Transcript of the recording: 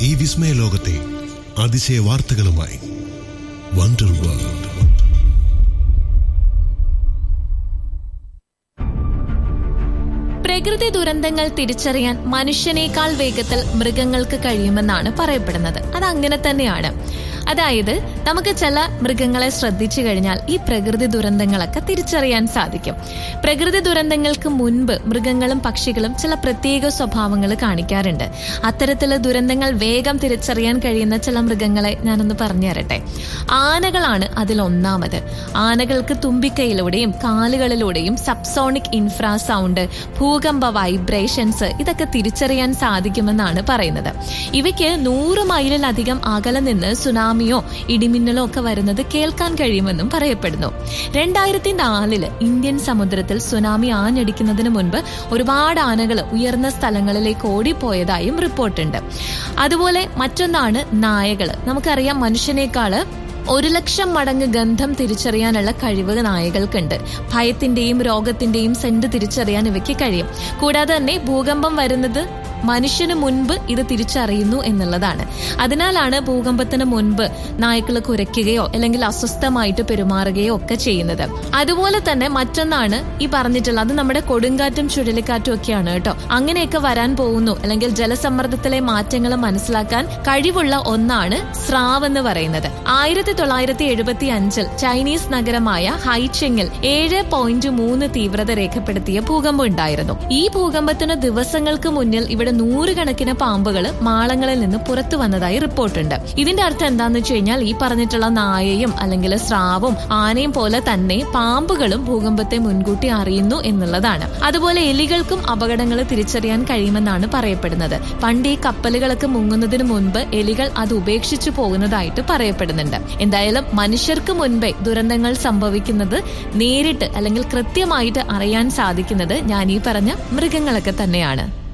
ഈ വിസ്മയ ലോകത്തെ അതിശയ വാർത്തകളുമായി വണ്ടർ വേൾഡ് പ്രകൃതി ദുരന്തങ്ങൾ തിരിച്ചറിയാൻ മനുഷ്യനേക്കാൾ വേഗത്തിൽ മൃഗങ്ങൾക്ക് കഴിയുമെന്നാണ് പറയപ്പെടുന്നത് അത് അങ്ങനെ തന്നെയാണ് അതായത് നമുക്ക് ചില മൃഗങ്ങളെ ശ്രദ്ധിച്ചു കഴിഞ്ഞാൽ ഈ പ്രകൃതി ദുരന്തങ്ങളൊക്കെ തിരിച്ചറിയാൻ സാധിക്കും പ്രകൃതി ദുരന്തങ്ങൾക്ക് മുൻപ് മൃഗങ്ങളും പക്ഷികളും ചില പ്രത്യേക സ്വഭാവങ്ങൾ കാണിക്കാറുണ്ട് അത്തരത്തിലുള്ള ദുരന്തങ്ങൾ വേഗം തിരിച്ചറിയാൻ കഴിയുന്ന ചില മൃഗങ്ങളെ ഞാനൊന്ന് പറഞ്ഞു തരട്ടെ ആനകളാണ് അതിൽ ഒന്നാമത് ആനകൾക്ക് തുമ്പിക്കൈയിലൂടെയും കാലുകളിലൂടെയും സബ്സോണിക് ഇൻഫ്രാസൗണ്ട് ഭൂകമ്പ വൈബ്രേഷൻസ് ഇതൊക്കെ തിരിച്ചറിയാൻ സാധിക്കുമെന്നാണ് പറയുന്നത് ഇവയ്ക്ക് നൂറ് മൈലിലധികം അകലെ നിന്ന് സുനാമിയോ ഇടിമിന്നലോ ഒക്കെ വരുന്നത് കേൾക്കാൻ കഴിയുമെന്നും പറയപ്പെടുന്നു രണ്ടായിരത്തി നാലില് ഇന്ത്യൻ സമുദ്രത്തിൽ സുനാമി ആഞ്ഞടിക്കുന്നതിന് മുൻപ് ഒരുപാട് ആനകൾ ഉയർന്ന സ്ഥലങ്ങളിലേക്ക് ഓടിപ്പോയതായും റിപ്പോർട്ടുണ്ട് അതുപോലെ മറ്റൊന്നാണ് നായകള് നമുക്കറിയാം മനുഷ്യനേക്കാള് ഒരു ലക്ഷം മടങ്ങ് ഗന്ധം തിരിച്ചറിയാനുള്ള കഴിവ് നായകൾക്കുണ്ട് ഭയത്തിന്റെയും രോഗത്തിന്റെയും സെന്റ് തിരിച്ചറിയാൻ ഇവയ്ക്ക് കഴിയും കൂടാതെ തന്നെ ഭൂകമ്പം വരുന്നത് മനുഷ്യന് മുൻപ് ഇത് തിരിച്ചറിയുന്നു എന്നുള്ളതാണ് അതിനാലാണ് ഭൂകമ്പത്തിന് മുൻപ് നായ്ക്കൾ കുരയ്ക്കുകയോ അല്ലെങ്കിൽ അസ്വസ്ഥമായിട്ട് പെരുമാറുകയോ ഒക്കെ ചെയ്യുന്നത് അതുപോലെ തന്നെ മറ്റൊന്നാണ് ഈ പറഞ്ഞിട്ടുള്ളത് അത് നമ്മുടെ കൊടുങ്കാറ്റും ചുഴലിക്കാറ്റും ഒക്കെയാണ് കേട്ടോ അങ്ങനെയൊക്കെ വരാൻ പോകുന്നു അല്ലെങ്കിൽ ജലസമ്മർദ്ദത്തിലെ മാറ്റങ്ങൾ മനസ്സിലാക്കാൻ കഴിവുള്ള ഒന്നാണ് സ്രാവ് എന്ന് പറയുന്നത് ആയിരത്തി തൊള്ളായിരത്തി എഴുപത്തി അഞ്ചിൽ ചൈനീസ് നഗരമായ ഹൈച്ചെങ്ങിൽ ഏഴ് പോയിന്റ് മൂന്ന് തീവ്രത രേഖപ്പെടുത്തിയ ഭൂകമ്പം ഉണ്ടായിരുന്നു ഈ ഭൂകമ്പത്തിന് ദിവസങ്ങൾക്ക് മുന്നിൽ ഇവിടെ നൂറുകണക്കിന് പാമ്പുകൾ മാളങ്ങളിൽ നിന്ന് പുറത്തു വന്നതായി റിപ്പോർട്ടുണ്ട് ഇതിന്റെ അർത്ഥം എന്താന്ന് വെച്ച് കഴിഞ്ഞാൽ ഈ പറഞ്ഞിട്ടുള്ള നായയും അല്ലെങ്കിൽ സ്രാവും ആനയും പോലെ തന്നെ പാമ്പുകളും ഭൂകമ്പത്തെ മുൻകൂട്ടി അറിയുന്നു എന്നുള്ളതാണ് അതുപോലെ എലികൾക്കും അപകടങ്ങൾ തിരിച്ചറിയാൻ കഴിയുമെന്നാണ് പറയപ്പെടുന്നത് പണ്ട് ഈ കപ്പലുകളൊക്കെ മുങ്ങുന്നതിന് മുൻപ് എലികൾ അത് ഉപേക്ഷിച്ചു പോകുന്നതായിട്ട് പറയപ്പെടുന്നുണ്ട് എന്തായാലും മനുഷ്യർക്ക് മുൻപേ ദുരന്തങ്ങൾ സംഭവിക്കുന്നത് നേരിട്ട് അല്ലെങ്കിൽ കൃത്യമായിട്ട് അറിയാൻ സാധിക്കുന്നത് ഞാൻ ഈ പറഞ്ഞ മൃഗങ്ങളൊക്കെ തന്നെയാണ്